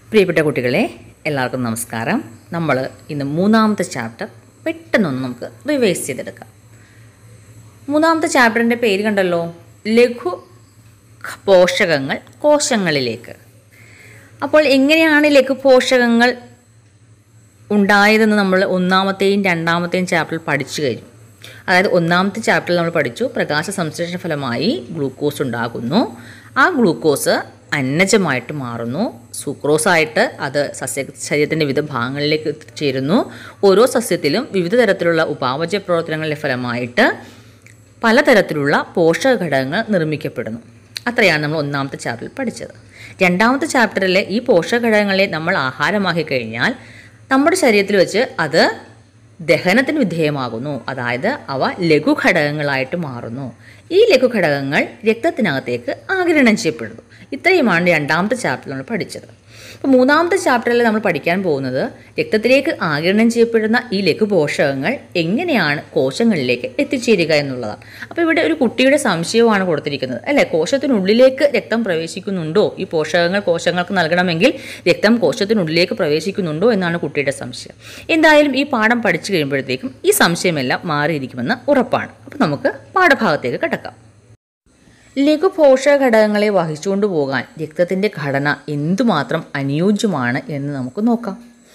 പ്രിയപ്പെട്ട കുട്ടികളെ എല്ലാവർക്കും നമസ്കാരം നമ്മൾ ഇന്ന് മൂന്നാമത്തെ ചാപ്റ്റർ പെട്ടെന്നൊന്ന് നമുക്ക് റിവൈസ് ചെയ്തെടുക്കാം മൂന്നാമത്തെ ചാപ്റ്ററിൻ്റെ പേര് കണ്ടല്ലോ ലഘു പോഷകങ്ങൾ കോശങ്ങളിലേക്ക് അപ്പോൾ എങ്ങനെയാണ് ലഘു പോഷകങ്ങൾ ഉണ്ടായതെന്ന് നമ്മൾ ഒന്നാമത്തെയും രണ്ടാമത്തെയും ചാപ്റ്ററിൽ പഠിച്ചു കഴിഞ്ഞു അതായത് ഒന്നാമത്തെ ചാപ്റ്ററിൽ നമ്മൾ പഠിച്ചു പ്രകാശ സംശ്ലേഷണ ഫലമായി ഗ്ലൂക്കോസ് ഉണ്ടാകുന്നു ആ ഗ്ലൂക്കോസ് അന്നജമായിട്ട് മാറുന്നു സുക്രോസായിട്ട് അത് സസ്യ ശരീരത്തിൻ്റെ വിവിധ ഭാഗങ്ങളിലേക്ക് എത്തിച്ചേരുന്നു ഓരോ സസ്യത്തിലും വിവിധ തരത്തിലുള്ള ഉപാപചയ പ്രവർത്തനങ്ങളുടെ ഫലമായിട്ട് പലതരത്തിലുള്ള പോഷക ഘടകങ്ങൾ നിർമ്മിക്കപ്പെടുന്നു അത്രയാണ് നമ്മൾ ഒന്നാമത്തെ ചാപ്റ്ററിൽ പഠിച്ചത് രണ്ടാമത്തെ ചാപ്റ്ററിലെ ഈ പോഷക ഘടകങ്ങളെ നമ്മൾ ആഹാരമാക്കി കഴിഞ്ഞാൽ നമ്മുടെ ശരീരത്തിൽ വെച്ച് അത് ദഹനത്തിന് വിധേയമാകുന്നു അതായത് അവ ലഘുഘടകങ്ങളായിട്ട് മാറുന്നു ഈ ലഘുഘടകങ്ങൾ രക്തത്തിനകത്തേക്ക് ആഗിരണം ചെയ്യപ്പെടുന്നു ഇത്രയുമാണ് രണ്ടാമത്തെ ചാപ്റ്ററിൽ നമ്മൾ പഠിച്ചത് അപ്പോൾ മൂന്നാമത്തെ ചാപ്റ്ററിൽ നമ്മൾ പഠിക്കാൻ പോകുന്നത് രക്തത്തിലേക്ക് ആഗിരണം ചെയ്യപ്പെടുന്ന ഈ ലഘുപോഷകങ്ങൾ എങ്ങനെയാണ് കോശങ്ങളിലേക്ക് എത്തിച്ചേരുക എന്നുള്ളതാണ് അപ്പോൾ ഇവിടെ ഒരു കുട്ടിയുടെ സംശയമാണ് കൊടുത്തിരിക്കുന്നത് അല്ലേ കോശത്തിനുള്ളിലേക്ക് രക്തം പ്രവേശിക്കുന്നുണ്ടോ ഈ പോഷകങ്ങൾ കോശങ്ങൾക്ക് നൽകണമെങ്കിൽ രക്തം കോശത്തിനുള്ളിലേക്ക് പ്രവേശിക്കുന്നുണ്ടോ എന്നാണ് കുട്ടിയുടെ സംശയം എന്തായാലും ഈ പാഠം പഠിച്ചു കഴിയുമ്പോഴത്തേക്കും ഈ സംശയമെല്ലാം മാറിയിരിക്കുമെന്ന് ഉറപ്പാണ് അപ്പോൾ നമുക്ക് പാഠഭാഗത്തേക്ക് കിടക്കാം ലഘു പോഷക ഘടകങ്ങളെ വഹിച്ചുകൊണ്ട് പോകാൻ രക്തത്തിൻ്റെ ഘടന എന്തുമാത്രം അനുയോജ്യമാണ് എന്ന് നമുക്ക് നോക്കാം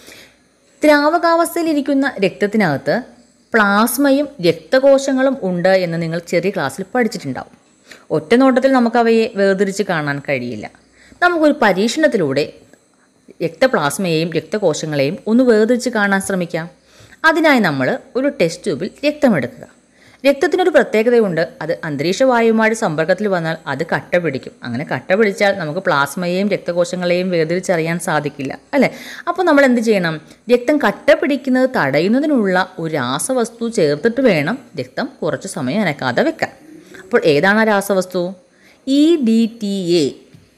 ദ്രാവകാവസ്ഥയിലിരിക്കുന്ന രക്തത്തിനകത്ത് പ്ലാസ്മയും രക്തകോശങ്ങളും ഉണ്ട് എന്ന് നിങ്ങൾ ചെറിയ ക്ലാസ്സിൽ പഠിച്ചിട്ടുണ്ടാവും ഒറ്റ നോട്ടത്തിൽ നമുക്കവയെ വേർതിരിച്ച് കാണാൻ കഴിയില്ല നമുക്കൊരു പരീക്ഷണത്തിലൂടെ രക്തപ്ലാസ്മയെയും രക്തകോശങ്ങളെയും ഒന്ന് വേർതിരിച്ച് കാണാൻ ശ്രമിക്കാം അതിനായി നമ്മൾ ഒരു ടെസ്റ്റ് ട്യൂബിൽ രക്തമെടുക്കുക രക്തത്തിനൊരു പ്രത്യേകതയുണ്ട് അത് അന്തരീക്ഷ വായുവുമായിട്ട് സമ്പർക്കത്തിൽ വന്നാൽ അത് കട്ട പിടിക്കും അങ്ങനെ കട്ട പിടിച്ചാൽ നമുക്ക് പ്ലാസ്മയെയും രക്തകോശങ്ങളെയും വേർതിരിച്ചറിയാൻ സാധിക്കില്ല അല്ലേ അപ്പോൾ നമ്മൾ എന്ത് ചെയ്യണം രക്തം കട്ട പിടിക്കുന്നത് തടയുന്നതിനുള്ള ഒരു രാസവസ്തു ചേർത്തിട്ട് വേണം രക്തം കുറച്ച് സമയം അനക്കാതെ വെക്കാൻ അപ്പോൾ ഏതാണ് ആ രാസവസ്തു E D T A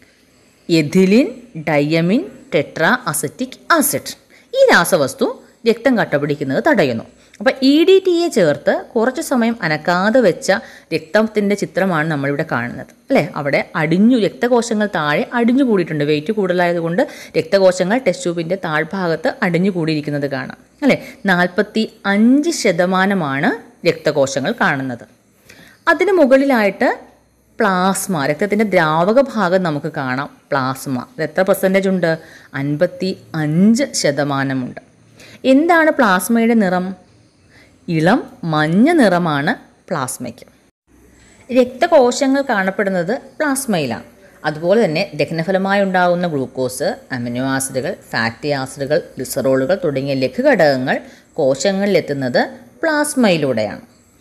ethylene diamine tetra acetic acid ഈ രാസവസ്തു രക്തം കട്ടപിടിക്കുന്നത് തടയുന്നു അപ്പോൾ ഇ ഡി ടി എ ചേർത്ത് കുറച്ച് സമയം അനക്കാതെ വെച്ച രക്തത്തിൻ്റെ ചിത്രമാണ് നമ്മളിവിടെ കാണുന്നത് അല്ലേ അവിടെ അടിഞ്ഞു രക്തകോശങ്ങൾ താഴെ അടിഞ്ഞു കൂടിയിട്ടുണ്ട് വെയിറ്റ് കൂടുതലായതുകൊണ്ട് രക്തകോശങ്ങൾ ടെസ്റ്റ് ട്യൂബിൻ്റെ താഴ്ഭാഗത്ത് അടിഞ്ഞു കൂടിയിരിക്കുന്നത് കാണാം അല്ലേ നാൽപ്പത്തി അഞ്ച് ശതമാനമാണ് രക്തകോശങ്ങൾ കാണുന്നത് അതിന് മുകളിലായിട്ട് പ്ലാസ്മ രക്തത്തിൻ്റെ ദ്രാവക ഭാഗം നമുക്ക് കാണാം പ്ലാസ്മ ഇത് എത്ര പെർസെൻറ്റേജ് ഉണ്ട് അൻപത്തി അഞ്ച് ശതമാനമുണ്ട് എന്താണ് പ്ലാസ്മയുടെ നിറം ഇളം മഞ്ഞ നിറമാണ് പ്ലാസ്മയ്ക്ക് രക്തകോശങ്ങൾ കാണപ്പെടുന്നത് പ്ലാസ്മയിലാണ് അതുപോലെ തന്നെ ദഹനഫലമായി ഉണ്ടാകുന്ന ഗ്ലൂക്കോസ് അമിനോ ആസിഡുകൾ ഫാറ്റി ആസിഡുകൾ ഗ്ലിസറോളുകൾ തുടങ്ങിയ ലഘുഘടകങ്ങൾ കോശങ്ങളിലെത്തുന്നത് പ്ലാസ്മയിലൂടെയാണ്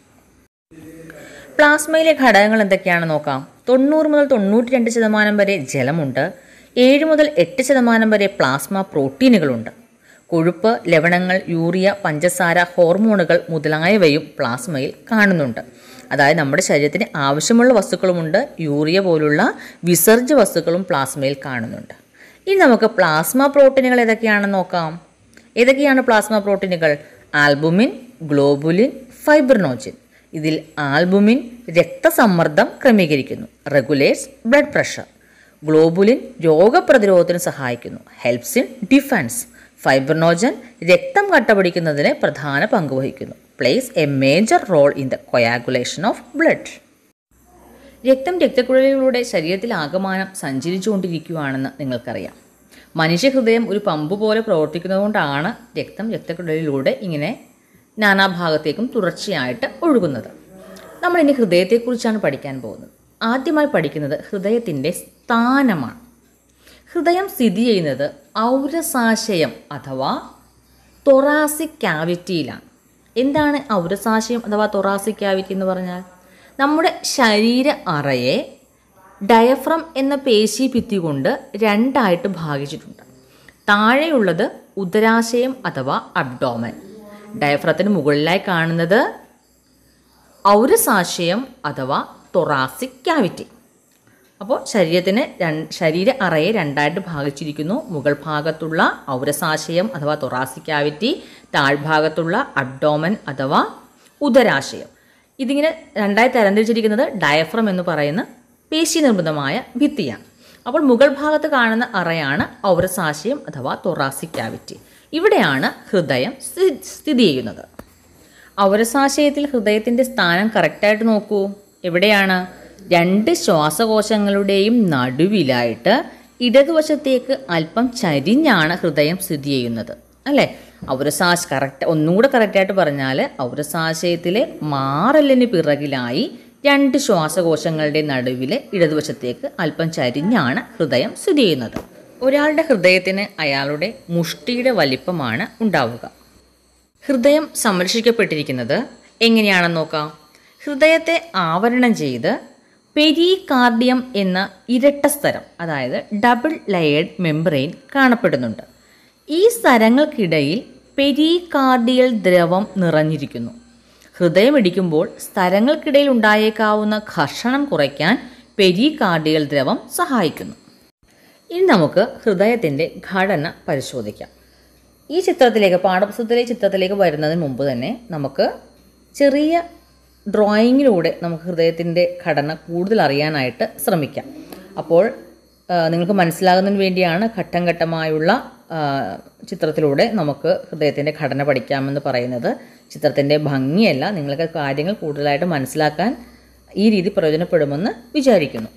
പ്ലാസ്മയിലെ ഘടകങ്ങൾ എന്തൊക്കെയാണെന്ന് നോക്കാം തൊണ്ണൂറ് മുതൽ തൊണ്ണൂറ്റി രണ്ട് ശതമാനം വരെ ജലമുണ്ട് ഏഴ് മുതൽ എട്ട് ശതമാനം വരെ പ്ലാസ്മ പ്രോട്ടീനുകളുണ്ട് കൊഴുപ്പ് ലവണങ്ങൾ യൂറിയ പഞ്ചസാര ഹോർമോണുകൾ മുതലായവയും പ്ലാസ്മയിൽ കാണുന്നുണ്ട് അതായത് നമ്മുടെ ശരീരത്തിന് ആവശ്യമുള്ള വസ്തുക്കളുമുണ്ട് യൂറിയ പോലുള്ള വിസർജ്യ വസ്തുക്കളും പ്ലാസ്മയിൽ കാണുന്നുണ്ട് ഇനി നമുക്ക് പ്ലാസ്മ പ്രോട്ടീനുകൾ ഏതൊക്കെയാണെന്ന് നോക്കാം ഏതൊക്കെയാണ് പ്ലാസ്മ പ്രോട്ടീനുകൾ ആൽബുമിൻ ഗ്ലോബുലിൻ ഫൈബ്രനോജിൻ ഇതിൽ ആൽബുമിൻ രക്തസമ്മർദ്ദം ക്രമീകരിക്കുന്നു റെഗുലേറ്റ്സ് ബ്ലഡ് പ്രഷർ ഗ്ലോബുലിൻ രോഗപ്രതിരോധത്തിന് സഹായിക്കുന്നു ഹെൽപ്സ് ഇൻ ഡിഫൻസ് ഫൈബ്രനോജൻ രക്തം കട്ടപിടിക്കുന്നതിന് പ്രധാന പങ്ക് വഹിക്കുന്നു plays a major role in the coagulation of blood രക്തം രക്തക്കുഴലിലൂടെ ശരീരത്തിൽ ആകമാനം സഞ്ചരിച്ചുകൊണ്ടിരിക്കുകയാണെന്ന് നിങ്ങൾക്കറിയാം മനുഷ്യഹൃദയം ഒരു പമ്പ് പോലെ പ്രവർത്തിക്കുന്നതുകൊണ്ടാണ് രക്തം രക്തക്കുഴലിലൂടെ ഇങ്ങനെ നാനാഭാഗത്തേക്കും തുടർച്ചയായിട്ട് ഒഴുകുന്നത് നമ്മൾ ഇനി ഹൃദയത്തെക്കുറിച്ചാണ് പഠിക്കാൻ പോകുന്നത് ആദ്യമായി പഠിക്കുന്നത് ഹൃദയത്തിൻ്റെ സ്ഥാനമാണ് ഹൃദയം സ്ഥിതി ചെയ്യുന്നത് ഔരസാശയം അഥവാ തൊറാസിക് ക്യാവിറ്റിയിലാണ് എന്താണ് ഔരസാശയം അഥവാ തൊറാസിക് ക്യാവിറ്റി എന്ന് പറഞ്ഞാൽ നമ്മുടെ ശരീര അറയെ ഡയഫ്രം എന്ന പേശി ഭിത്തി കൊണ്ട് രണ്ടായിട്ട് ഭാഗിച്ചിട്ടുണ്ട് താഴെയുള്ളത് ഉദരാശയം അഥവാ അബ്ഡോമൻ ഡയഫ്രത്തിന് മുകളിലായി കാണുന്നത് ഔരസാശയം അഥവാ തൊറാസിക് ക്യാവിറ്റി അപ്പോൾ ശരീരത്തിന് രണ്ട് ശരീര അറയെ രണ്ടായിട്ട് ഭാഗിച്ചിരിക്കുന്നു മുകൾ ഭാഗത്തുള്ള ഔരസാശയം അഥവാ തൊറാസിക് ക്യാവിറ്റി താഴ്ഭാഗത്തുള്ള അബ്ഡോമൻ അഥവാ ഉദരാശയം ഇതിങ്ങനെ രണ്ടായി തരംതിരിച്ചിരിക്കുന്നത് ഡയഫ്രം എന്ന് പറയുന്ന പേശി നിർമ്മിതമായ ഭിത്തിയാണ് അപ്പോൾ മുകൾ ഭാഗത്ത് കാണുന്ന അറയാണ് ഔരസാശയം അഥവാ തൊറാസിക് ക്യാവിറ്റി ഇവിടെയാണ് ഹൃദയം സ്ഥി- സ്ഥിതി ചെയ്യുന്നത് ഔരസാശയത്തിൽ ഹൃദയത്തിൻ്റെ സ്ഥാനം കറക്റ്റായിട്ട് നോക്കൂ എവിടെയാണ് രണ്ട് ശ്വാസകോശങ്ങളുടെയും നടുവിലായിട്ട് ഇടതുവശത്തേക്ക് അല്പം ചരിഞ്ഞാണ് ഹൃദയം സ്ഥിതി ചെയ്യുന്നത് അല്ലേ ഔരസാശ കറക്റ്റ് ഒന്നുകൂടെ കറക്റ്റായിട്ട് പറഞ്ഞാൽ ഔരസാശയത്തിലെ മാറലിന് പിറകിലായി രണ്ട് ശ്വാസകോശങ്ങളുടെ നടുവിലെ ഇടതുവശത്തേക്ക് അല്പം ചരിഞ്ഞാണ് ഹൃദയം സ്ഥിതി ചെയ്യുന്നത് ഒരാളുടെ ഹൃദയത്തിന് അയാളുടെ മുഷ്ടിയുടെ വലിപ്പമാണ് ഉണ്ടാവുക ഹൃദയം സംരക്ഷിക്കപ്പെട്ടിരിക്കുന്നത് എങ്ങനെയാണെന്ന് നോക്കാം ഹൃദയത്തെ ആവരണം ചെയ്ത് പെരികാർഡിയം എന്ന ഇരട്ട സ്തരം അതായത് ഡബിൾ ലെയേർഡ് മെംബ്രെയിൻ കാണപ്പെടുന്നുണ്ട് ഈ സ്തരങ്ങൾക്കിടയിൽ പെരികാർഡിയൽ ദ്രവം നിറഞ്ഞിരിക്കുന്നു ഹൃദയമിടിക്കുമ്പോൾ സ്തരങ്ങൾക്കിടയിൽ ഉണ്ടായേക്കാവുന്ന ഘർഷണം കുറയ്ക്കാൻ പെരികാർഡിയൽ ദ്രവം സഹായിക്കുന്നു ഇനി നമുക്ക് ഹൃദയത്തിൻ്റെ ഘടന പരിശോധിക്കാം ഈ ചിത്രത്തിലേക്ക് പാഠപുസ്തകത്തിലെ ചിത്രത്തിലേക്ക് വരുന്നതിന് മുമ്പ് തന്നെ നമുക്ക് ചെറിയ ഡ്രോയിങ്ങിലൂടെ നമുക്ക് ഹൃദയത്തിൻ്റെ ഘടന കൂടുതൽ അറിയാനായിട്ട് ശ്രമിക്കാം അപ്പോൾ ആ, നിങ്ങൾക്ക് മനസ്സിലാകുന്നതിന് വേണ്ടിയാണ് ഘട്ടം ഘട്ടമായുള്ള ആ, ചിത്രത്തിലൂടെ നമുക്ക് ഹൃദയത്തിൻ്റെ ഘടന പഠിക്കാമെന്ന് പറയുന്നത് ചിത്രത്തിൻ്റെ ഭംഗിയല്ല നിങ്ങൾക്ക് കാര്യങ്ങൾ കൂടുതലായിട്ട് മനസ്സിലാക്കാൻ ഈ രീതി പ്രയോജനപ്പെടുമെന്ന് വിചാരിക്കുന്നു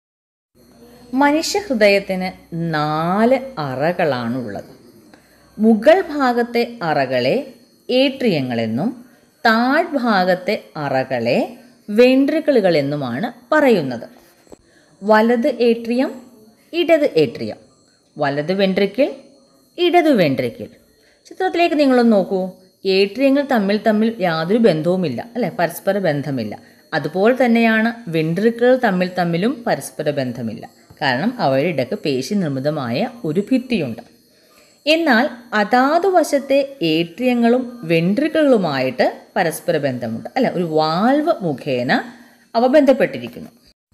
മനുഷ്യ ഹൃദയത്തിന് നാല് അറകളാണുള്ളത് മുകൾ ഭാഗത്തെ അറകളെ ഏട്രിയങ്ങളെന്നും താഴ്ഭാഗത്തെ അറകളെ വെൻട്രിക്കിളുകളെന്നുമാണ് പറയുന്നത് വലത് ഏട്രിയം ഇടത് ഏട്രിയം വലത് വെൻട്രിക്കിൾ ഇടത് വെൻട്രിക്കിൾ ചിത്രത്തിലേക്ക് നിങ്ങളൊന്ന് നോക്കൂ ഏട്രിയങ്ങൾ തമ്മിൽ തമ്മിൽ യാതൊരു ബന്ധവുമില്ല അല്ലെ പരസ്പര ബന്ധമില്ല അതുപോലെ തന്നെയാണ് വെൻട്രിക്കിളുകൾ തമ്മിൽ തമ്മിലും പരസ്പര ബന്ധമില്ല കാരണം അവയുടെ ഇടയ്ക്ക് പേശി നിർമ്മിതമായ ഒരു ഭിത്തിയുണ്ട് എന്നാൽ അതാതു വശത്തെ ഏട്രിയങ്ങളും വെൻട്രിക്കിളുമായിട്ട് പരസ്പര ബന്ധമുണ്ട് അല്ല ഒരു വാൽവ് മുഖേന അവ ബന്ധപ്പെട്ടിരിക്കുന്നു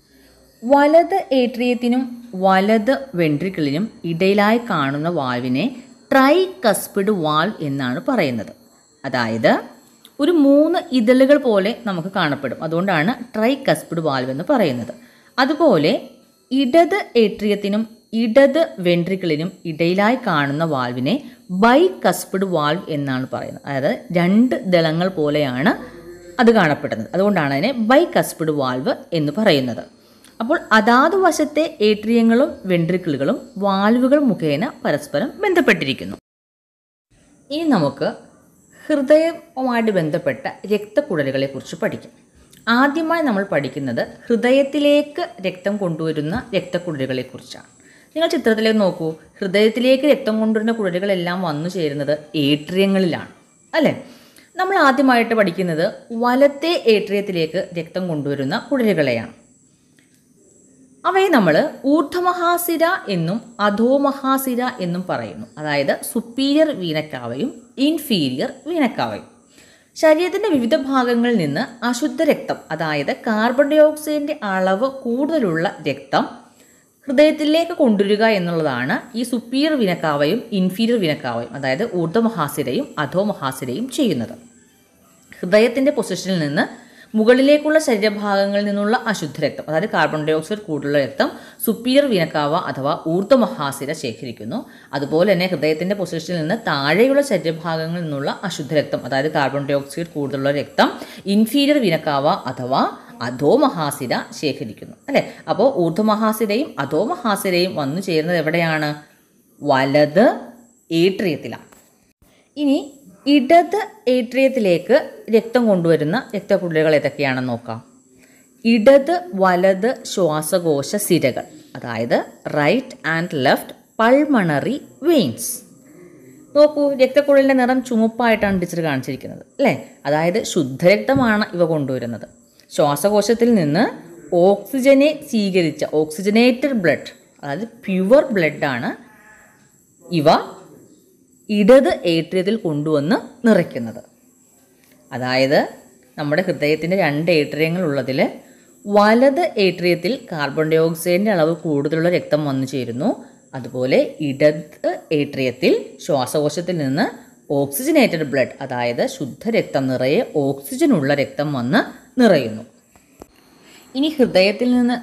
വലത് ഏട്രിയത്തിനും വലത് വെൻട്രിക്കിളിനും ഇടയിലായി കാണുന്ന വാൽവിനെ ട്രൈ കസ്പിഡ് വാൽവ് എന്നാണ് പറയുന്നത് അതായത് ഒരു മൂന്ന് ഇതളുകൾ പോലെ നമുക്ക് കാണപ്പെടും അതുകൊണ്ടാണ് ട്രൈ കസ്പിഡ് വാൽവ് എന്ന് പറയുന്നത് അതുപോലെ ഇടത് ഏട്രിയത്തിനും ഇടത് വെൻട്രിക്കിളിനും ഇടയിലായി കാണുന്ന വാൽവിനെ ബൈ കസ്പിഡ് വാൽവ് എന്നാണ് പറയുന്നത് അതായത് രണ്ട് ദളങ്ങൾ പോലെയാണ് അത് കാണപ്പെടുന്നത് അതുകൊണ്ടാണ് അതിനെ ബൈ കസ്പിഡ് വാൽവ് എന്ന് പറയുന്നത് അപ്പോൾ അതാത് വശത്തെ ഏട്രിയങ്ങളും വെൻട്രിക്കിളുകളും വാൽവുകൾ മുഖേന പരസ്പരം ബന്ധപ്പെട്ടിരിക്കുന്നു ഇനി നമുക്ക് ഹൃദയവുമായിട്ട് ബന്ധപ്പെട്ട രക്തക്കുഴലുകളെ കുറിച്ച് പഠിക്കാം ആദ്യമായി നമ്മൾ പഠിക്കുന്നത് ഹൃദയത്തിലേക്ക് രക്തം കൊണ്ടുവരുന്ന രക്തക്കുഴലുകളെ കുറിച്ചാണ് നിങ്ങൾ ചിത്രത്തിലേക്ക് നോക്കൂ ഹൃദയത്തിലേക്ക് രക്തം കൊണ്ടുവരുന്ന കുഴലുകളെല്ലാം വന്നു ചേരുന്നത് ഏട്രിയങ്ങളിലാണ് അല്ലേ നമ്മൾ ആദ്യമായിട്ട് പഠിക്കുന്നത് വലത്തെ ഏട്രിയത്തിലേക്ക് രക്തം കൊണ്ടുവരുന്ന കുഴലുകളെയാണ് അവയെ നമ്മൾ ഊർധ്വമഹാസിര എന്നും അധോമഹാസിര എന്നും പറയുന്നു അതായത് സുപ്പീരിയർ വീനക്കാവയും ഇൻഫീരിയർ വീനക്കാവയും ശരീരത്തിൻ്റെ വിവിധ ഭാഗങ്ങളിൽ നിന്ന് അശുദ്ധ രക്തം അതായത് കാർബൺ ഡൈ ഓക്സൈഡിൻ്റെ അളവ് കൂടുതലുള്ള രക്തം ഹൃദയത്തിലേക്ക് കൊണ്ടുവരിക എന്നുള്ളതാണ് ഈ സുപ്പീരിയർ വിനക്കാവയും ഇൻഫീരിയർ വിനക്കാവയും അതായത് ഊർധ്വമഹാസിരയും അധോമഹാസിരയും ചെയ്യുന്നത് ഹൃദയത്തിൻ്റെ പൊസിഷനിൽ നിന്ന് മുകളിലേക്കുള്ള ശരീരഭാഗങ്ങളിൽ നിന്നുള്ള അശുദ്ധ രക്തം അതായത് കാർബൺ ഡൈ ഓക്സൈഡ് കൂടുതലുള്ള രക്തം സുപ്പീരിയർ വിനക്കാവ അഥവാ ഊർധ്വമഹാസിര ശേഖരിക്കുന്നു അതുപോലെ തന്നെ ഹൃദയത്തിൻ്റെ പൊസിഷനിൽ നിന്ന് താഴെയുള്ള ശരീരഭാഗങ്ങളിൽ നിന്നുള്ള അശുദ്ധ രക്തം അതായത് കാർബൺ ഡൈ ഓക്സൈഡ് കൂടുതലുള്ള രക്തം ഇൻഫീരിയർ വിനക്കാവ അഥവാ അധോമഹാസിര ശേഖരിക്കുന്നു അല്ലേ അപ്പോൾ ഊർധ്വമഹാസിരയും അധോമഹാസിരയും വന്നു ചേരുന്നത് എവിടെയാണ് വലത് ഏട്രിയത്തിലാണ് ഇനി ഇടത് ഏട്രിയത്തിലേക്ക് രക്തം കൊണ്ടുവരുന്ന രക്തക്കുഴലുകൾ ഏതൊക്കെയാണെന്ന് നോക്കാം ഇടത് വലത് ശ്വാസകോശ സിരകൾ അതായത് right and left pulmonary veins നോക്കൂ രക്തക്കുഴലിൻ്റെ നിറം ചുമപ്പായിട്ടാണ് ടീച്ചർ കാണിച്ചിരിക്കുന്നത് അല്ലേ അതായത് ശുദ്ധരക്തമാണ് ഇവ കൊണ്ടുവരുന്നത് ശ്വാസകോശത്തിൽ നിന്ന് ഓക്സിജനെ സ്വീകരിച്ച ഓക്സിജനേറ്റഡ് ബ്ലഡ് അതായത് പ്യുവർ ബ്ലഡാണ് ഇവ ഇടത് ഏട്രിയത്തിൽ കൊണ്ടുവന്ന് നിറയ്ക്കുന്നത് അതായത് നമ്മുടെ ഹൃദയത്തിൻ്റെ രണ്ട് ഏട്രിയങ്ങളുള്ളതിൽ വലത് ഏട്രിയത്തിൽ കാർബൺ ഡൈ ഓക്സൈഡിൻ്റെ അളവ് കൂടുതലുള്ള രക്തം വന്നു ചേരുന്നു അതുപോലെ ഇടത് ഏട്രിയത്തിൽ ശ്വാസകോശത്തിൽ നിന്ന് ഓക്സിജനേറ്റഡ് ബ്ലഡ് അതായത് ശുദ്ധരക്തം നിറയെ ഓക്സിജനുള്ള രക്തം വന്ന് നിറയുന്നു ഇനി ഹൃദയത്തിൽ നിന്ന്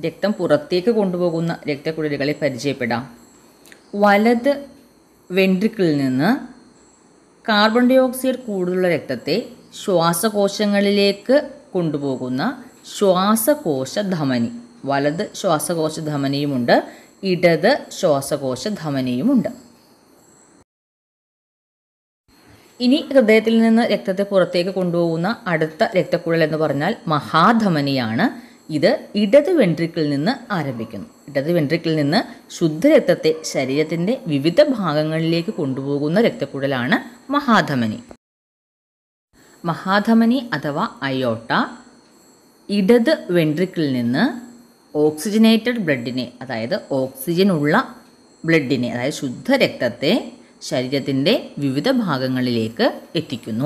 രക്തം പുറത്തേക്ക് കൊണ്ടുപോകുന്ന രക്തക്കുഴലുകളെ പരിചയപ്പെടാം വലത് വെൻട്രിക്കിളിൽ നിന്ന് കാർബൺ ഡൈ ഓക്സൈഡ് കൂടുതലുള്ള രക്തത്തെ ശ്വാസകോശങ്ങളിലേക്ക് കൊണ്ടുപോകുന്ന ശ്വാസകോശ ധമനി വലത് ശ്വാസകോശ ധമനിയുമുണ്ട് ഇടത് ശ്വാസകോശ ധമനിയുമുണ്ട് ഇനി ഹൃദയത്തിൽ നിന്ന് രക്തത്തെ പുറത്തേക്ക് കൊണ്ടുപോകുന്ന അടുത്ത രക്തക്കുഴൽ എന്ന് പറഞ്ഞാൽ മഹാധമനിയാണ് ഇത് ഇടത് വെൻട്രിക്കിൽ നിന്ന് ആരംഭിക്കുന്നു ഇടത് വെൻട്രിക്കിൽ നിന്ന് ശുദ്ധരക്തത്തെ ശരീരത്തിൻ്റെ വിവിധ ഭാഗങ്ങളിലേക്ക് കൊണ്ടുപോകുന്ന രക്തക്കുഴലാണ് മഹാധമനി മഹാധമനി അഥവാ അയോട്ട ഇടത് വെൻട്രിക്കിൽ നിന്ന് ഓക്സിജനേറ്റഡ് ബ്ലഡിനെ അതായത് ഓക്സിജൻ ഉള്ള ബ്ലഡിനെ അതായത് ശുദ്ധരക്തത്തെ ശരീരത്തിൻ്റെ വിവിധ ഭാഗങ്ങളിലേക്ക് എത്തിക്കുന്നു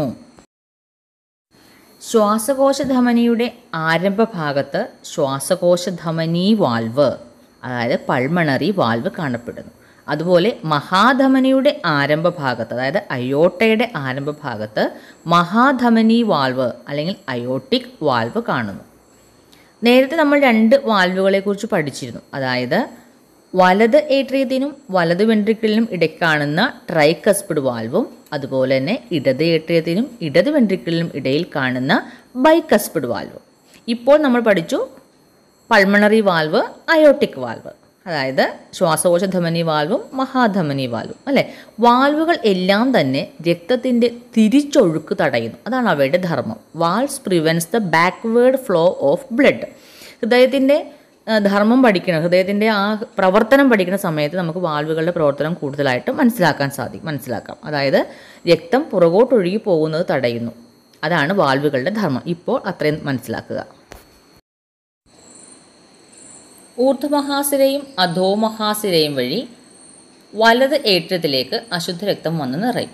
ശ്വാസകോശ ധമനിയുടെ ആരംഭ ഭാഗത്ത് ശ്വാസകോശ ധമനി വാൽവ് അതായത് പൾമണറി വാൽവ് കാണപ്പെടുന്നു അതുപോലെ മഹാധമനിയുടെ ആരംഭ ഭാഗത്ത് അതായത് അയോട്ടയുടെ ആരംഭ ഭാഗത്ത് മഹാധമനി വാൽവ് അല്ലെങ്കിൽ അയോട്ടിക് വാൽവ് കാണുന്നു നേരത്തെ നമ്മൾ രണ്ട് വാൽവുകളെ കുറിച്ച് പഠിച്ചിരുന്നു അതായത് വലത് ഏട്രിയത്തിനും വലത് വെൻട്രിക്കിളിനും ഇടയ്ക്ക് കാണുന്ന ട്രൈകസ്പിഡ് വാൽവും അതുപോലെ തന്നെ ഇടത് ഏട്രിയത്തിനും ഇടത് വെൻട്രിക്കിളിനും ഇടയിൽ കാണുന്ന ബൈകസ്പിഡ് വാൽവും ഇപ്പോൾ നമ്മൾ പഠിച്ചു പൾമണറി വാൽവ് അയോട്ടിക് വാൽവ് അതായത് ശ്വാസകോശ ധമനി വാൽവും മഹാധമനി വാൽവും അല്ലേ വാൽവുകൾ എല്ലാം തന്നെ രക്തത്തിൻ്റെ തിരിച്ചൊഴുക്ക് തടയുന്നു അതാണ് അവയുടെ ധർമ്മം valves prevents the backward flow of blood ഹൃദയത്തിൻ്റെ ആ, ധർമ്മം പഠിക്കണം ഹൃദയത്തിൻ്റെ ആ പ്രവർത്തനം പഠിക്കുന്ന സമയത്ത് നമുക്ക് വാൽവുകളുടെ പ്രവർത്തനം കൂടുതലായിട്ട് മനസ്സിലാക്കാൻ സാധിക്കും മനസ്സിലാക്കാം അതായത് രക്തം പുറകോട്ടൊഴുകി പോകുന്നത് തടയുന്നു അതാണ് വാൽവുകളുടെ ധർമ്മം ഇപ്പോൾ അത്രയും മനസ്സിലാക്കുക ഊർധ്വമഹാസിരയും അധോമഹാസിരയും വഴി വലത് ഏറ്റത്തിലേക്ക് അശുദ്ധ രക്തം വന്ന് നിറയും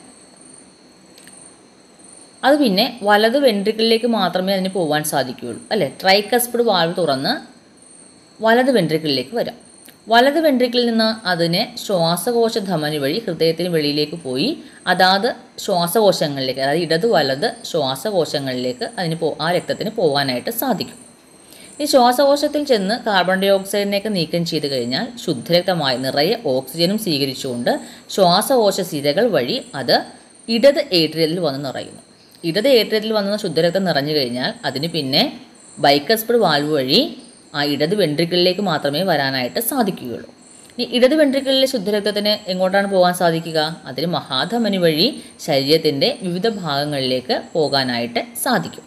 അത് പിന്നെ വലത് വെൻട്രിക്കിളിലേക്ക് മാത്രമേ അതിന് പോകാൻ സാധിക്കുകയുള്ളൂ അല്ലേ ട്രൈക്കസ്പിഡ് വാൽവ് തുറന്ന് വലത് വെൻട്രിക്കിളിലേക്ക് വരാം വലത് വെൻട്രിക്കിളിൽ നിന്ന് അതിന് ശ്വാസകോശ ധമനി വഴി ഹൃദയത്തിന് വെളിയിലേക്ക് പോയി അതാത് ശ്വാസകോശങ്ങളിലേക്ക് അതായത് ഇടത് വലത് ശ്വാസകോശങ്ങളിലേക്ക് അതിന് പോ ആ രക്തത്തിന് പോകാനായിട്ട് സാധിക്കും ഈ ശ്വാസകോശത്തിൽ ചെന്ന് കാർബൺ ഡൈ ഓക്സൈഡിനെയൊക്കെ നീക്കം ചെയ്ത് കഴിഞ്ഞാൽ ശുദ്ധരക്തമായി നിറയെ ഓക്സിജനും സ്വീകരിച്ചുകൊണ്ട് ശ്വാസകോശ സിരകൾ വഴി അത് ഇടത് ഏട്രിയത്തിൽ വന്ന് നിറയുന്നു ഇടത് ഏട്രിയത്തിൽ വന്ന ശുദ്ധരക്തം നിറഞ്ഞു കഴിഞ്ഞാൽ അതിന് പിന്നെ ബൈക്കസ്പിഡ് വാൽവ് വഴി ആ ഇടത് വെൻട്രിക്കിളിലേക്ക് മാത്രമേ വരാനായിട്ട് സാധിക്കുകയുള്ളൂ ഇനി ഇടത് വെൻട്രിക്കിളിലെ ശുദ്ധരക്തത്തിന് എങ്ങോട്ടാണ് പോകാൻ സാധിക്കുക അതിന് മഹാധമനി വഴി ശരീരത്തിൻ്റെ വിവിധ ഭാഗങ്ങളിലേക്ക് പോകാനായിട്ട് സാധിക്കും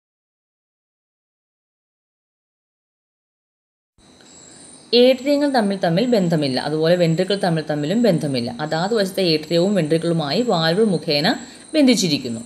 ഏട്രിയങ്ങൾ തമ്മിൽ തമ്മിൽ ബന്ധമില്ല അതുപോലെ വെൻട്രിക്കിൾ തമ്മിൽ തമ്മിലും ബന്ധമില്ല അതാത് വശത്തെ ഏട്രിയവും വെൻട്രിക്കിളുമായി വാൽവ് മുഖേന ബന്ധിച്ചിരിക്കുന്നു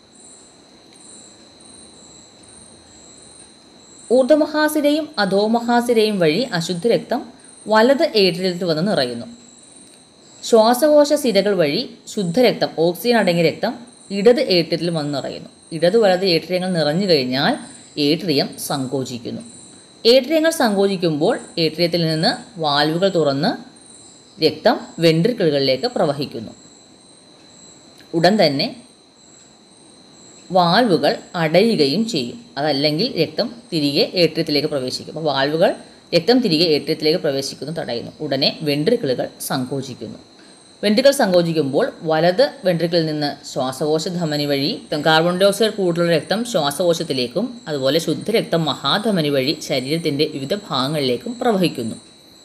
ഊർധ്വമഹാസിരയും അധോമഹാസിരയും വഴി അശുദ്ധ രക്തം വലത് ഏട്രിയത്തിൽ വന്ന് നിറയുന്നു ശ്വാസകോശ സിരകൾ വഴി ശുദ്ധരക്തം ഓക്സിജൻ അടങ്ങിയ രക്തം ഇടത് ഏട്രിയത്തിൽ വന്ന് നിറയുന്നു ഇടത് വലത് ഏട്രിയങ്ങൾ നിറഞ്ഞു കഴിഞ്ഞാൽ ഏട്രിയം സങ്കോചിക്കുന്നു ഏട്രിയങ്ങൾ സങ്കോചിക്കുമ്പോൾ ഏട്രിയത്തിൽ നിന്ന് വാൽവുകൾ തുറന്ന് രക്തം വെൻട്രിക്കിളുകളിലേക്ക് പ്രവഹിക്കുന്നു ഉടൻ തന്നെ വാൽവുകൾ അടയുകയും ചെയ്യും അതല്ലെങ്കിൽ രക്തം തിരികെ ഏട്രിയത്തിലേക്ക് പ്രവേശിക്കും അപ്പോൾ വാൽവുകൾ രക്തം തിരികെ ഏട്രിയത്തിലേക്ക് പ്രവേശിക്കുന്നു തടയുന്നു ഉടനെ വെൻട്രിക്കിളുകൾ സങ്കോചിക്കുന്നു വെൻട്രിക്കിൾ സങ്കോചിക്കുമ്പോൾ വലത് വെൻട്രിക്കിളിൽ നിന്ന് ശ്വാസകോശ ധമനി വഴി കാർബൺ ഡൈ ഓക്സൈഡ് കൂടുതലുള്ള രക്തം ശ്വാസകോശത്തിലേക്കും അതുപോലെ ശുദ്ധരക്തം മഹാധമനി വഴി ശരീരത്തിൻ്റെ വിവിധ ഭാഗങ്ങളിലേക്കും പ്രവഹിക്കുന്നു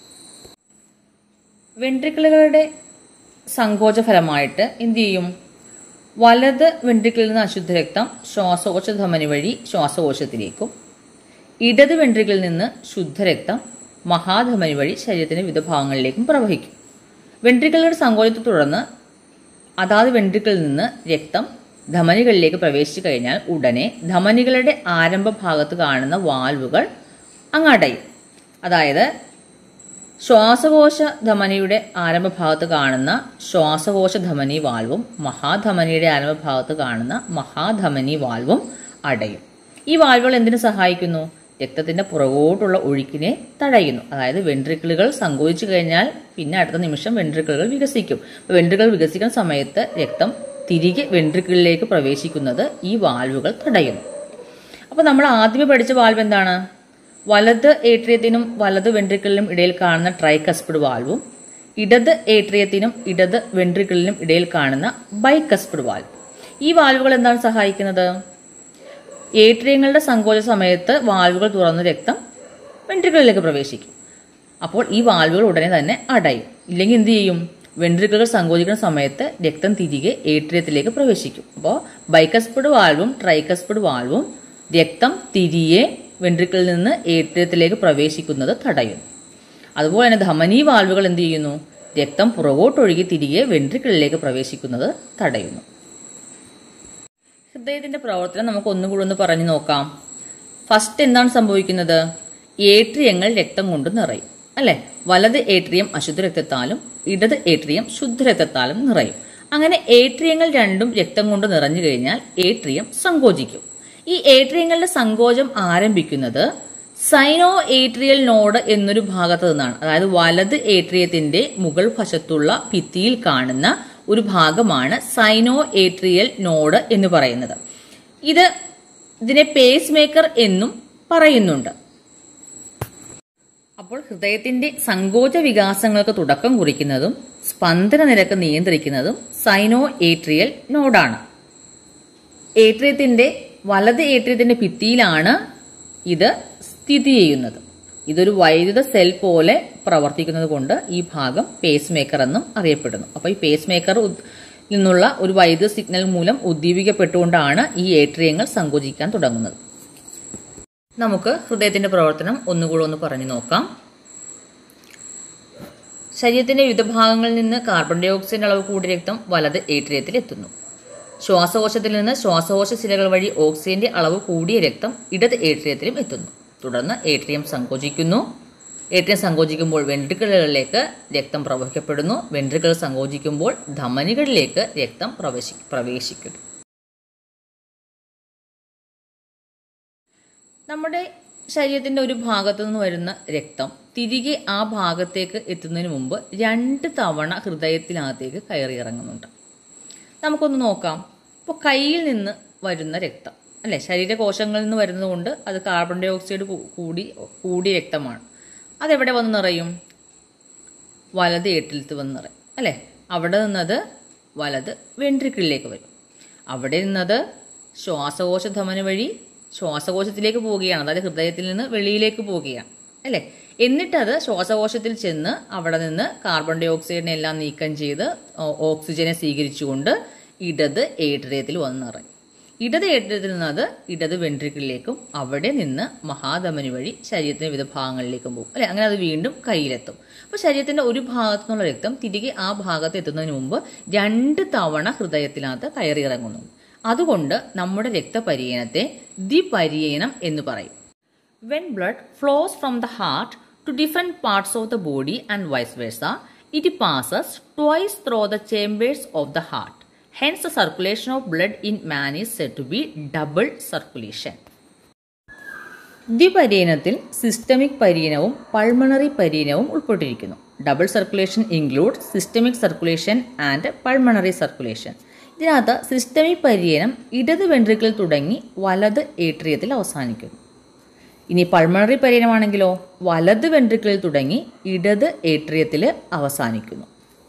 വെൻട്രിക്കിളുകളുടെ സങ്കോച ഫലമായിട്ട് എന്ത് ചെയ്യും വലത് വെൻട്രിക്കിളിൽ നിന്ന് അശുദ്ധ രക്തം ശ്വാസകോശ ധമനി വഴി ശ്വാസകോശത്തിലേക്കും ഇടത് വെൻട്രിക്കിളിൽ നിന്ന് ശുദ്ധരക്തം മഹാധമനി വഴി ശരീരത്തിന്റെ വിവിധ ഭാഗങ്ങളിലേക്കും പ്രവഹിക്കും വെൻട്രിക്കിളുടെ സങ്കോചത്തെ തുടർന്ന് അതാത് വെൻട്രിക്കിളിൽ നിന്ന് രക്തം ധമനികളിലേക്ക് പ്രവേശിച്ചു കഴിഞ്ഞാൽ ഉടനെ ധമനികളുടെ ആരംഭ ഭാഗത്ത് കാണുന്ന വാൽവുകൾ അങ്ങടയും അതായത് ശ്വാസകോശ ധമനിയുടെ ആരംഭഭാഗത്ത് കാണുന്ന ശ്വാസകോശ ധമനി വാൽവും മഹാധമനിയുടെ ആരംഭഭാഗത്ത് കാണുന്ന മഹാധമനി വാൽവും അടയും ഈ വാൽവുകൾ എന്തിനു സഹായിക്കുന്നു രക്തത്തിന്റെ പുറകോട്ടുള്ള ഒഴുക്കിനെ തടയുന്നു അതായത് വെൻട്രിക്കിളുകൾ സങ്കോചിച്ചു കഴിഞ്ഞാൽ പിന്നെ അടുത്ത നിമിഷം വെൻട്രിക്കിളുകൾ വികസിക്കും അപ്പോൾ വെൻട്രിക്കിൾ വികസിക്കുന്ന സമയത്ത് രക്തം തിരികെ വെൻട്രിക്കിളിലേക്ക് പ്രവേശിക്കുന്നത് ഈ വാൽവുകൾ തടയുന്നു അപ്പോൾ നമ്മൾ ആദ്യമേ പഠിച്ച വാൽവ് എന്താണ് വലത് ഏട്രിയത്തിനും വലത് വെൻട്രിക്കിളിനും ഇടയിൽ കാണുന്ന ട്രൈകസ്പിഡ് വാൽവും ഇടത് ഏട്രിയത്തിനും ഇടത് വെൻട്രിക്കിളിനും ഇടയിൽ കാണുന്ന ബൈകസ്പിഡ് വാൽവ് ഈ വാൽവുകൾ എന്താണ് സഹായിക്കുന്നത് ഏട്രിയങ്ങളുടെ സങ്കോച സമയത്ത് വാൽവുകൾ തുറന്ന് രക്തം വെൻട്രിക്കിളിലേക്ക് പ്രവേശിക്കും അപ്പോൾ ഈ വാൽവുകൾ ഉടനെ തന്നെ അടയും ഇല്ലെങ്കിൽ എന്ത് ചെയ്യും വെൻട്രിക്കുകൾ സങ്കോചിക്കുന്ന സമയത്ത് രക്തം തിരികെ ഏട്രിയത്തിലേക്ക് പ്രവേശിക്കും അപ്പോൾ ബൈക്കസ്പിഡ് വാൽവും ട്രൈക്കസ്പിഡ് വാൽവും രക്തം തിരികെ വെൻട്രിക്കിളിൽ നിന്ന് ഏട്രിയത്തിലേക്ക് പ്രവേശിക്കുന്നത് തടയുന്നു അതുപോലെ തന്നെ ധമനി വാൽവുകൾ എന്ത് ചെയ്യുന്നു രക്തം പുറകോട്ടൊഴുകി തിരികെ വെൻട്രിക്കിളിലേക്ക് പ്രവേശിക്കുന്നത് തടയുന്നു ഹൃദയത്തിന്റെ പ്രവർത്തനം നമുക്ക് ഒന്നുകൂടി ഒന്ന് പറഞ്ഞു നോക്കാം ഫസ്റ്റ് എന്താണ് സംഭവിക്കുന്നത് ഏട്രിയങ്ങൾ രക്തം കൊണ്ട് നിറയും അല്ലെ വലത് ഏട്രിയം അശുദ്ധ രക്തത്താലും ഇടത് ഏട്രിയം ശുദ്ധരക്തത്താലും നിറയും അങ്ങനെ ഏട്രിയങ്ങൾ രണ്ടും രക്തം കൊണ്ട് നിറഞ്ഞു കഴിഞ്ഞാൽ ഏട്രിയം സങ്കോചിക്കും ഈ ഏട്രിയങ്ങളുടെ സങ്കോചം ആരംഭിക്കുന്നത് സൈനോ ഏട്രിയൽ നോഡ് എന്നൊരു ഭാഗത്ത് നിന്നാണ് അതായത് വലത് ഏട്രിയത്തിന്റെ മുകൾ വശത്തുള്ള ഭിത്തിയിൽ കാണുന്ന ഒരു ഭാഗമാണ് സൈനോ ഏട്രിയൽ നോഡ് എന്ന് പറയുന്നത് ഇത് ഇതിനെ പേസ് മേക്കർ എന്നും പറയുന്നുണ്ട് അപ്പോൾ ഹൃദയത്തിന്റെ സങ്കോച വികാസങ്ങൾക്ക് തുടക്കം കുറിക്കുന്നതും സ്പന്ദന നിരക്ക് നിയന്ത്രിക്കുന്നതും സൈനോ ഏട്രിയൽ നോഡാണ് ഏട്രിയത്തിന്റെ വലത് ഏട്രിയത്തിന്റെ ഭിത്തിയിലാണ് ഇത് സ്ഥിതി ചെയ്യുന്നത് ഇതൊരു വൈദ്യുത സെൽ പോലെ പ്രവർത്തിക്കുന്നത് കൊണ്ട് ഈ ഭാഗം പേസ് മേക്കർ എന്നും അറിയപ്പെടുന്നു അപ്പോൾ ഈ പേസ് മേക്കർ നിന്നുള്ള ഒരു വൈദ്യുത സിഗ്നൽ മൂലം ഉദ്ദീപിക്കപ്പെട്ടുകൊണ്ടാണ് ഈ ഏട്രിയങ്ങൾ സങ്കോചിക്കാൻ തുടങ്ങുന്നത് നമുക്ക് ഹൃദയത്തിന്റെ പ്രവർത്തനം ഒന്നുകൂടെ ഒന്ന് പറഞ്ഞു നോക്കാം ശരീരത്തിന്റെ വിവിധ ഭാഗങ്ങളിൽ നിന്ന് കാർബൺ ഡൈ ഓക്സൈഡ് അളവ് കൂടിയ രക്തം വലത് ഏട്രിയത്തിൽ എത്തുന്നു ശ്വാസകോശത്തിൽ നിന്ന് ശ്വാസകോശ സിരകൾ വഴി ഓക്സിജന്റെ അളവ് കൂടിയ രക്തം ഇടത് ഏട്രിയത്തിലും എത്തുന്നു തുടർന്ന് ഏട്രിയം സങ്കോചിക്കുന്നു ഏട്രിയം സങ്കോചിക്കുമ്പോൾ വെൻട്രിക്കിളുകളിലേക്ക് രക്തം പ്രവഹിക്കപ്പെടുന്നു വെൻട്രിക്കിൾ സങ്കോചിക്കുമ്പോൾ ധമനികളിലേക്ക് രക്തം പ്രവേശി പ്രവേശിക്കുന്നു നമ്മുടെ ശരീരത്തിന്റെ ഒരു ഭാഗത്തു നിന്ന് വരുന്ന രക്തം തിരികെ ആ ഭാഗത്തേക്ക് എത്തുന്നതിന് മുമ്പ് രണ്ട് തവണ ഹൃദയത്തിനകത്തേക്ക് കയറി ഇറങ്ങുന്നുണ്ട് നമുക്കൊന്ന് നോക്കാം ഇപ്പോൾ കയ്യിൽ നിന്ന് വരുന്ന രക്തം അല്ലെ ശരീരകോശങ്ങളിൽ നിന്ന് വരുന്നത് കൊണ്ട് അത് കാർബൺ ഡൈ ഓക്സൈഡ് കൂടി കൂടിയ രക്തമാണ് അതെവിടെ വന്ന് നിറയും വലത് ഏട്ടിലത്ത് വന്ന് നിറയും അല്ലെ അവിടെ നിന്നത് വലത് വെൻട്രിക്കിളിലേക്ക് വരും അവിടെ നിന്നത് ശ്വാസകോശ ധമന വഴി ശ്വാസകോശത്തിലേക്ക് പോവുകയാണ് അതായത് ഹൃദയത്തിൽ നിന്ന് വെളിയിലേക്ക് പോവുകയാണ് അല്ലേ എന്നിട്ടത് ശ്വാസകോശത്തിൽ ചെന്ന് അവിടെ നിന്ന് കാർബൺ ഡൈ ഓക്സൈഡിനെ എല്ലാം നീക്കം ചെയ്ത് ഓക്സിജനെ സ്വീകരിച്ചുകൊണ്ട് ഇടത് ഏട്രിയത്തിൽ വന്ന് നിറയും ഇടത് ഏട്രിയത്തിൽ നിന്ന് അത് ഇടത് വെൻട്രിക്കിളിലേക്കും അവിടെ നിന്ന് മഹാധമനി വഴി ശരീരത്തിന്റെ വിവിധ ഭാഗങ്ങളിലേക്കും പോകും അല്ലെ അങ്ങനെ അത് വീണ്ടും കയ്യിലെത്തും അപ്പോൾ ശരീരത്തിന്റെ ഒരു ഭാഗത്തു നിന്നുള്ള രക്തം തിരികെ ആ ഭാഗത്ത് എത്തുന്നതിന് മുമ്പ് രണ്ട് തവണ ഹൃദയത്തിനകത്ത് കയറി ഇറങ്ങുന്നു അതുകൊണ്ട് നമ്മുടെ രക്തപര്യനത്തെ ദ്വിപര്യനം എന്ന് പറയും when blood flows from the heart to different parts of the body and vice versa it passes twice through the chambers of the heart hence the circulation of blood in man is said to be double circulation ദ്വിപര്യനത്തിൽ systemic പര്യനവും pulmonary പര്യനവും ഉൾപ്പെട്ടിരിക്കുന്നു double circulation include systemic circulation and pulmonary circulation ഇതിനകത്ത് systemic പര്യനം ഇടത് ventricle തുടങ്ങി വലത് ഏട്രിയത്തിൽ അവസാനിക്കുന്നു ഇനി പൾമണറി പര്യനമാണെങ്കിലോ വലത് വെൻട്രിക്കിളിൽ തുടങ്ങി ഇടത് ഏട്രിയത്തിൽ അവസാനിക്കുന്നു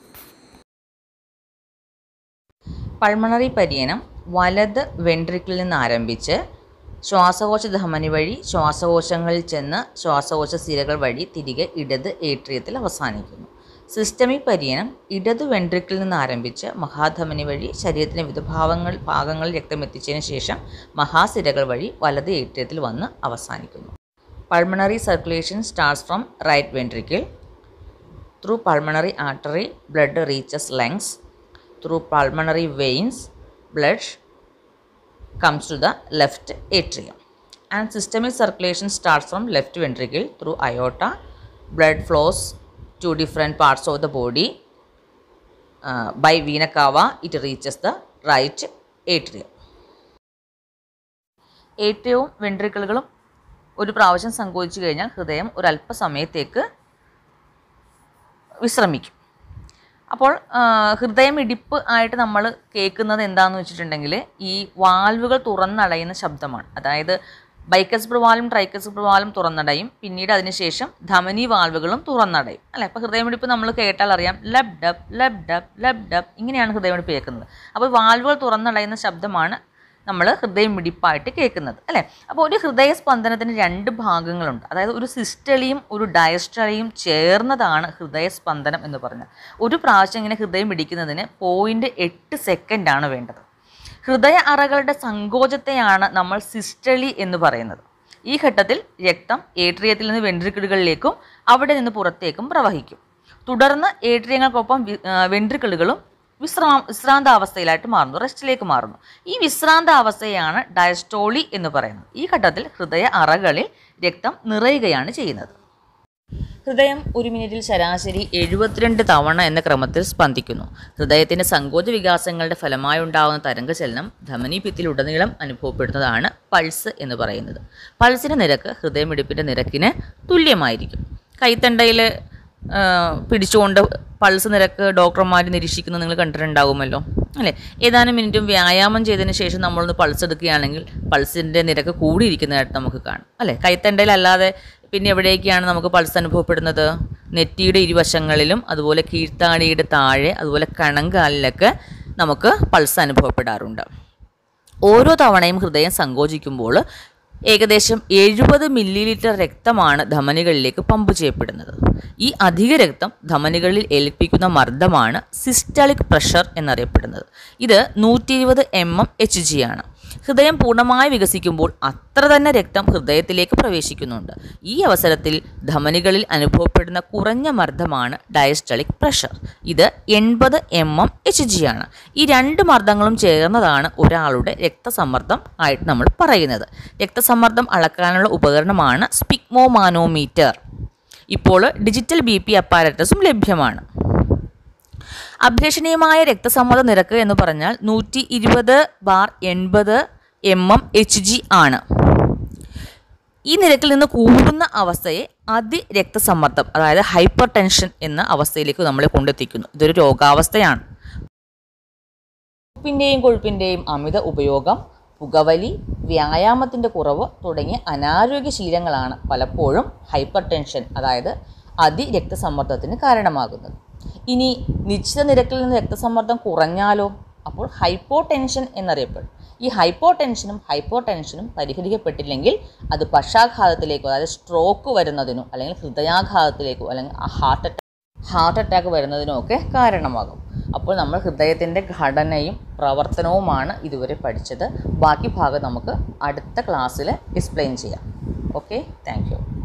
പൾമണറി പര്യനം വലത് വെൻട്രിക്കിളിൽ നിന്ന് ആരംഭിച്ച് ശ്വാസകോശ ധമനി വഴി ശ്വാസകോശങ്ങളിൽ ചെന്ന് ശ്വാസകോശ സിരകൾ വഴി തിരികെ ഇടത് ഏട്രിയത്തിൽ അവസാനിക്കുന്നു സിസ്റ്റമിക് പര്യനം ഇടത് വെൻട്രിക്കിളിൽ നിന്ന് ആരംഭിച്ച് മഹാധമനി വഴി ശരീരത്തിൻ്റെ വിവിധ ഭാവങ്ങൾ ഭാഗങ്ങളിൽ രക്തം എത്തിച്ചതിന് ശേഷം മഹാസിരകൾ വഴി വലത് ഏട്രിയത്തിൽ വന്ന് അവസാനിക്കുന്നു pulmonary circulation starts from right ventricle through pulmonary artery blood reaches lungs through pulmonary veins blood comes to the left atrium and systemic circulation starts from left ventricle through aorta blood flows to different parts of the body uh, by vena cava it reaches the right atrium ഏട്രിയവും വെൻട്രിക്കിളുകളും ഒരു പ്രാവശ്യം സങ്കോചിച്ചു കഴിഞ്ഞാൽ ഹൃദയം ഒരല്പസമയത്തേക്ക് വിശ്രമിക്കും അപ്പോൾ ആ, ഹൃദയം ഇടിപ്പ് ആയിട്ട് നമ്മൾ കേൾക്കുന്നത് എന്താണെന്ന് വെച്ചിട്ടുണ്ടെങ്കിൽ ഈ വാൽവുകൾ തുറന്നടയുന്ന ശബ്ദമാണ് അതായത് ബൈക്കസ് പ്രവാലും ട്രൈക്കസ് പ്രവാലും തുറന്നടയും പിന്നീട് അതിനുശേഷം ധമനി വാൽവുകളും തുറന്നടയും അല്ലെ അപ്പോൾ ഹൃദയമിടിപ്പ് നമ്മൾ കേട്ടാൽ അറിയാം lub dub lub dub lub dub ഇങ്ങനെയാണ് ഹൃദയമിടിപ്പ് കേൾക്കുന്നത് അപ്പോൾ വാൽവുകൾ തുറന്നടയുന്ന ശബ്ദമാണ് നമ്മൾ ഹൃദയമിടിപ്പായിട്ട് കേൾക്കുന്നത് അല്ലേ അപ്പോൾ ഒരു ഹൃദയ സ്പന്ദനത്തിന് രണ്ട് ഭാഗങ്ങളുണ്ട് അതായത് ഒരു സിസ്റ്റളിയും ഒരു ഡയസ്റ്റളിയും ചേർന്നതാണ് ഹൃദയസ്പന്ദനം എന്ന് പറഞ്ഞാൽ ഒരു പ്രാവശ്യം ഇങ്ങനെ ഹൃദയം ഇടിക്കുന്നതിന് പോയിൻറ്റ് എട്ട് സെക്കൻഡാണ് വേണ്ടത് ഹൃദയ അറകളുടെ സങ്കോചത്തെയാണ് നമ്മൾ സിസ്റ്റളി എന്ന് പറയുന്നത് ഈ ഘട്ടത്തിൽ രക്തം ഏട്രിയത്തിൽ നിന്ന് വെൻട്രിക്കിളുകളിലേക്കും അവിടെ നിന്ന് പുറത്തേക്കും പ്രവഹിക്കും തുടർന്ന് ഏട്രിയങ്ങൾക്കൊപ്പം വി- ആ, വെൻട്രിക്കിളുകളും വിശ്രാ വിശ്രാന്താവസ്ഥയിലായിട്ട് മാറുന്നു റെസ്റ്റിലേക്ക് മാറുന്നു ഈ വിശ്രാന്താവസ്ഥയാണ് ഡയസ്റ്റോളി എന്ന് പറയുന്നത് ഈ ഘട്ടത്തിൽ ഹൃദയ അറകളിൽ രക്തം നിറയുകയാണ് ചെയ്യുന്നത് ഹൃദയം ഒരു മിനിറ്റിൽ ശരാശരി എഴുപത്തിരണ്ട് തവണ എന്ന ക്രമത്തിൽ സ്പന്ദിക്കുന്നു ഹൃദയത്തിൻ്റെ സങ്കോച വികാസങ്ങളുടെ ഫലമായി ഉണ്ടാകുന്ന തരംഗചലനം ധമനിഭിത്തിലുടനീളം അനുഭവപ്പെടുന്നതാണ് പൾസ് എന്ന് പറയുന്നത് പൾസിൻ്റെ നിരക്ക് ഹൃദയമിടിപ്പിൻ്റെ നിരക്കിന് തുല്യമായിരിക്കും കൈത്തണ്ടയിൽ ആ, പിടിച്ചുകൊണ്ട് പൾസ് നിരക്ക് ഡോക്ടർമാർ നിരീക്ഷിക്കുന്നത് നിങ്ങൾ കണ്ടിട്ടുണ്ടാകുമല്ലോ അല്ലേ ഏതാനും മിനിറ്റും വ്യായാമം ചെയ്തതിന് ശേഷം നമ്മളൊന്ന് പൾസ് എടുക്കുകയാണെങ്കിൽ പൾസിൻ്റെ നിരക്ക് കൂടിയിരിക്കുന്നതായിട്ട് നമുക്ക് കാണാം അല്ലേ കൈത്തണ്ടയിലല്ലാതെ പിന്നെ എവിടേക്കാണ് നമുക്ക് പൾസ് അനുഭവപ്പെടുന്നത് നെറ്റിയുടെ ഇരുവശങ്ങളിലും അതുപോലെ കീഴ്ത്താടിയുടെ താഴെ അതുപോലെ കണങ്കാലിലൊക്കെ നമുക്ക് പൾസ് അനുഭവപ്പെടാറുണ്ട് ഓരോ തവണയും ഹൃദയം സങ്കോചിക്കുമ്പോൾ ഏകദേശം എഴുപത് മില്ലി ലിറ്റർ രക്തമാണ് ധമനികളിലേക്ക് പമ്പ് ചെയ്യപ്പെടുന്നത് ഈ അധിക രക്തം ധമനികളിൽ ഏൽപ്പിക്കുന്ന മർദ്ദമാണ് സിസ്റ്റളിക് പ്രഷർ എന്നറിയപ്പെടുന്നത് ഇത് നൂറ്റി ഇരുപത് എം എം എച്ച് ജി ആണ് ഹൃദയം പൂർണ്ണമായി വികസിക്കുമ്പോൾ അത്ര തന്നെ രക്തം ഹൃദയത്തിലേക്ക് പ്രവേശിക്കുന്നുണ്ട് ഈ അവസരത്തിൽ ധമനികളിൽ അനുഭവപ്പെടുന്ന കുറഞ്ഞ മർദ്ദമാണ് ഡയസ്റ്റളിക് പ്രഷർ ഇത് എൺപത് എം എം എച്ച് ജി ആണ് ഈ രണ്ട് മർദ്ദങ്ങളും ചേർന്നതാണ് ഒരാളുടെ രക്തസമ്മർദ്ദം ആയിട്ട് നമ്മൾ പറയുന്നത് രക്തസമ്മർദ്ദം അളക്കാനുള്ള ഉപകരണമാണ് സ്പിഗ്മോമാനോമീറ്റർ ഇപ്പോൾ ഡിജിറ്റൽ ബി പി അപ്പാരറ്റസും ലഭ്യമാണ് അഭിലഷണീയമായ രക്തസമ്മർദ്ദ നിരക്ക് എന്ന് പറഞ്ഞാൽ നൂറ്റി ഇരുപത് ബാർ എൺപത് എം എം എച്ച് ജി ആണ് ഈ നിരക്കിൽ നിന്ന് കൂടുന്ന അവസ്ഥയെ അതിരക്തസമ്മർദ്ദം അതായത് ഹൈപ്പർ ടെൻഷൻ എന്ന അവസ്ഥയിലേക്ക് നമ്മളെ കൊണ്ടെത്തിക്കുന്നു ഇതൊരു രോഗാവസ്ഥയാണ് ഉപ്പിൻ്റെയും കൊഴുപ്പിൻ്റെയും അമിത ഉപയോഗം പുകവലി വ്യായാമത്തിൻ്റെ കുറവ് തുടങ്ങിയ അനാരോഗ്യ ശീലങ്ങളാണ് പലപ്പോഴും ഹൈപ്പർ ടെൻഷൻ അതായത് അതിരക്തസമ്മർദ്ദത്തിന് കാരണമാകുന്നത് ഇനി നിശ്ചിത നിരക്കിൽ നിന്ന് രക്തസമ്മർദ്ദം കുറഞ്ഞാലോ അപ്പോൾ ഹൈപ്പോ ടെൻഷൻ എന്നറിയപ്പെടും ഈ ഹൈപ്പോ ടെൻഷനും ഹൈപ്പോ ടെൻഷനും പരിഹരിക്കപ്പെട്ടില്ലെങ്കിൽ അത് പക്ഷാഘാതത്തിലേക്കോ അതായത് സ്ട്രോക്ക് വരുന്നതിനോ അല്ലെങ്കിൽ ഹൃദയാഘാതത്തിലേക്കോ അല്ലെങ്കിൽ ഹാർട്ട് അറ്റാക്ക് ഹാർട്ട് അറ്റാക്ക് വരുന്നതിനുമൊക്കെ കാരണമാകും അപ്പോൾ നമ്മൾ ഹൃദയത്തിൻ്റെ ഘടനയും പ്രവർത്തനവുമാണ് ഇതുവരെ പഠിച്ചത് ബാക്കി ഭാഗം നമുക്ക് അടുത്ത ക്ലാസ്സിൽ എക്സ്പ്ലെയിൻ ചെയ്യാം ഓക്കെ താങ്ക് യു